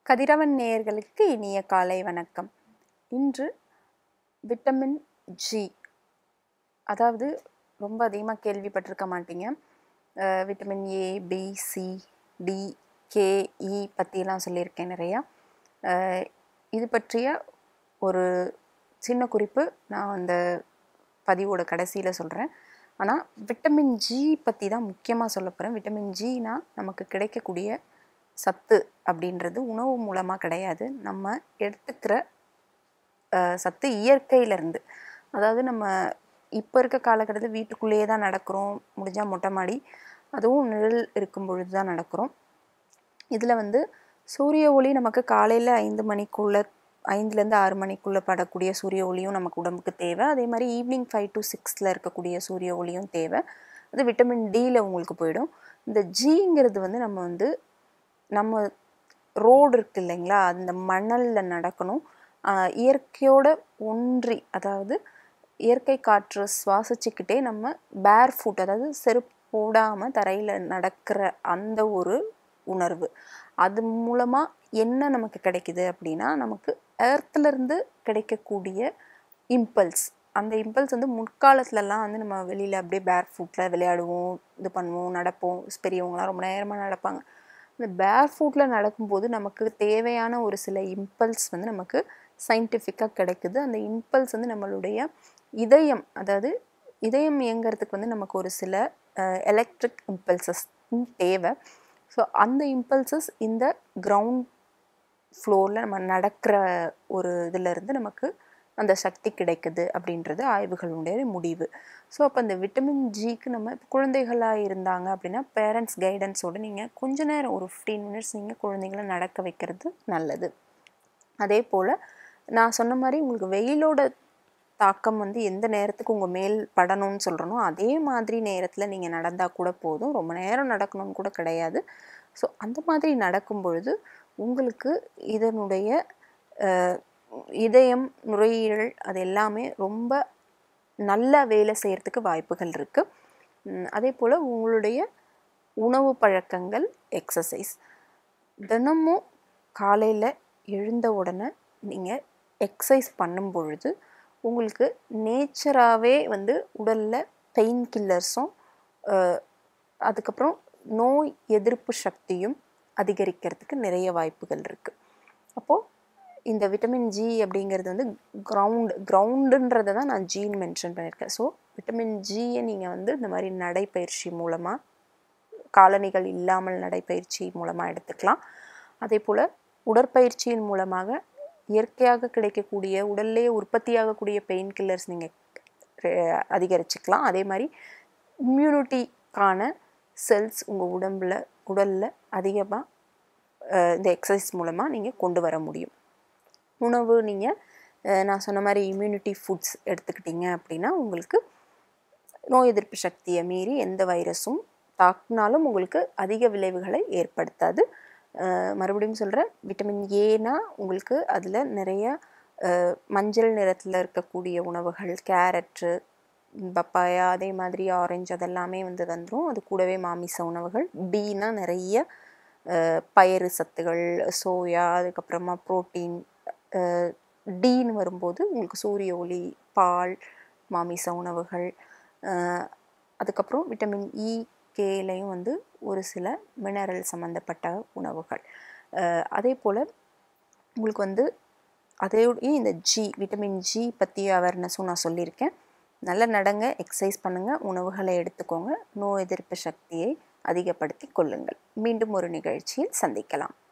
கதிரவன் நேயர்களுக்கு இனிய காலை வணக்கம் இன்று விட்டமின் ஜி அதாவது ரொம்ப அதிகமாக கேள்விப்பட்டிருக்க மாட்டீங்க அஹ் vitamin A B C D K E பற்றியெல்லாம் சொல்லியிருக்கேன் நிறையா அஹ் இது பற்றிய ஒரு சின்ன குறிப்பு நான் அந்த பதிவோட கடைசியில் சொல்கிறேன் ஆனால் விட்டமின் ஜி பற்றி தான் முக்கியமாக சொல்ல போகிறேன் விட்டமின் ஜினா நமக்கு கிடைக்கக்கூடிய சத்து அப்படின்றது உணவு மூலமாக கிடையாது நம்ம எடுத்துக்கிற அஹ், சத்து இயற்கையிலேருந்து அதாவது நம்ம இப்போ இருக்க காலகட்டத்தில் வீட்டுக்குள்ளேயே தான் நடக்கிறோம் முடிஞ்சால் மொட்டை மாடி அதுவும் நிழல் இருக்கும் பொழுது தான் நடக்கிறோம் இதில் வந்து சூரிய ஒளி நமக்கு காலையில் ஐந்து மணிக்குள்ளே ஐந்துலேருந்து ஆறு மணிக்குள்ளே படக்கூடிய சூரிய ஒளியும் நமக்கு உடம்புக்கு தேவை அதே மாதிரி ஈவினிங் ஃபைவ் டு சிக்ஸில் இருக்கக்கூடிய சூரிய ஒளியும் தேவை அது விட்டமின் டியில் உங்களுக்கு போயிடும் இந்த ஜிங்கிறது வந்து நம்ம வந்து நம்ம ரோடு இருக்கு இல்லைங்களா அந்த மணலில் நடக்கணும் ஆஹ் இயற்கையோட ஒன்றி அதாவது இயற்கை காற்று சுவாசிச்சுக்கிட்டே நம்ம பேர் ஃபுட் அதாவது செருப்பு போடாமல் தரையில் நடக்கிற அந்த ஒரு உணர்வு அது மூலமாக என்ன நமக்கு கிடைக்குது அப்படின்னா நமக்கு எர்த்துலேருந்து கிடைக்கக்கூடிய இம்பல்ஸ் அந்த இம்பல்ஸ் வந்து முற்காலத்துலலாம் வந்து நம்ம வெளியில் அப்படியே பேர் ஃபுட்டில் விளையாடுவோம் இது பண்ணுவோம் நடப்போம் பெரியவங்களாம் ரொம்ப நேரமாக நடப்பாங்க இந்த பேர் ஃபுட்டில் நடக்கும்போது நமக்கு தேவையான ஒரு சில இம்பல்ஸ் வந்து நமக்கு சயின்டிஃபிக்காக கிடைக்குது அந்த இம்பல்ஸ் வந்து நம்மளுடைய இதயம் அதாவது இதயம் இயங்கிறதுக்கு வந்து நமக்கு ஒரு சில எலக்ட்ரிக் இம்பல்சஸ் தேவை ஸோ அந்த இம்பல்சஸ் இந்த கிரவுண்ட் ஃப்ளோரில் நம்ம நடக்கிற ஒரு இதிலிருந்து நமக்கு அந்த சக்தி கிடைக்குது அப்படின்றது ஆய்வுகளுடைய முடிவு ஸோ அப்போ அந்த விட்டமின் ஜிக்கு நம்ம இப்போ குழந்தைகளாக இருந்தாங்க அப்படின்னா பேரண்ட்ஸ் கைடன்ஸோடு நீங்கள் கொஞ்ச நேரம் ஒரு ஃபிஃப்டீன் மினிட்ஸ் நீங்கள் குழந்தைங்கள நடக்க வைக்கிறது நல்லது அதே போல் நான் சொன்ன மாதிரி உங்களுக்கு வெயிலோட தாக்கம் வந்து எந்த நேரத்துக்கு உங்கள் மேல் படணும்னு சொல்கிறனோ அதே மாதிரி நேரத்தில் நீங்கள் நடந்தால் கூட போதும் ரொம்ப நேரம் நடக்கணும்னு கூட கிடையாது ஸோ அந்த மாதிரி நடக்கும் பொழுது உங்களுக்கு இதனுடைய அஹ், இதயம் நுரையீரல் அது எல்லாமே ரொம்ப நல்லா வேலை செய்கிறதுக்கு வாய்ப்புகள் இருக்குது அதே போல் உங்களுடைய உணவு பழக்கங்கள் எக்ஸசைஸ் தினமும் காலையில் எழுந்த உடனே நீங்கள் எக்ஸசைஸ் பண்ணும் பொழுது உங்களுக்கு நேச்சராகவே வந்து உடலில் பெயின் கில்லர்ஸும் அதுக்கப்புறம் நோய் எதிர்ப்பு சக்தியும் அதிகரிக்கிறதுக்கு நிறைய வாய்ப்புகள் இருக்குது அப்போது இந்த விட்டமின் ஜி அப்படிங்கிறது வந்து கிரவுண்ட் கிரவுண்டுன்றதை தான் நான் ஜின்னு மென்ஷன் பண்ணியிருக்கேன் ஸோ விட்டமின் ஜியை நீங்கள் வந்து இந்த மாதிரி நடைப்பயிற்சி மூலமாக காலணிகள் இல்லாமல் நடைப்பயிற்சி மூலமாக எடுத்துக்கலாம் அதே போல் உடற்பயிற்சியின் மூலமாக இயற்கையாக கிடைக்கக்கூடிய உடல்லே உற்பத்தியாகக்கூடிய பெயின் கில்லர்ஸ் நீங்கள் அதிகரிச்சுக்கலாம் அதே மாதிரி இம்யூனிட்டிக்கான செல்ஸ் உங்கள் உடம்புல உடலில் அதிகமாக இந்த எக்ஸசைஸ் மூலமாக நீங்கள் கொண்டு வர முடியும் உணவு நீங்கள் நான் சொன்ன மாதிரி இம்யூனிட்டி ஃபுட்ஸ் எடுத்துக்கிட்டீங்க அப்படின்னா உங்களுக்கு நோய் எதிர்ப்பு சக்தியை மீறி எந்த வைரஸும் தாக்குனாலும் உங்களுக்கு அதிக விளைவுகளை ஏற்படுத்தாது அஹ் மறுபடியும் சொல்கிறேன் விட்டமின் ஏனா உங்களுக்கு அதில் நிறைய அஹ், மஞ்சள் நிறத்தில் இருக்கக்கூடிய உணவுகள் கேரட்டு பப்பாயா அதே மாதிரி ஆரஞ்சு அதெல்லாமே வந்து வந்துடும் அது கூடவே மாமிச உணவுகள் பீனா நிறைய அஹ், பயறு சத்துகள் சோயா அதுக்கப்புறமா ப்ரோட்டீன் டீன்னு வரும்போது உங்களுக்கு சூரிய ஒளி பால் மாமிச உணவுகள் அஹ், அதுக்கப்புறம் விட்டமின் இ கேலையும் வந்து ஒரு சில மினரல் சம்மந்தப்பட்ட உணவுகள் அஹ், அதே போல் உங்களுக்கு வந்து அதோடய இந்த ஜி விட்டமின் ஜி பற்றிய அவேர்னஸும் நான் சொல்லியிருக்கேன் நல்ல நடங்க எக்ஸசைஸ் பண்ணுங்கள் உணவுகளை எடுத்துக்கோங்க நோய் எதிர்ப்பு சக்தியை அதிகப்படுத்தி கொள்ளுங்கள் மீண்டும் ஒரு நிகழ்ச்சியில் சந்திக்கலாம்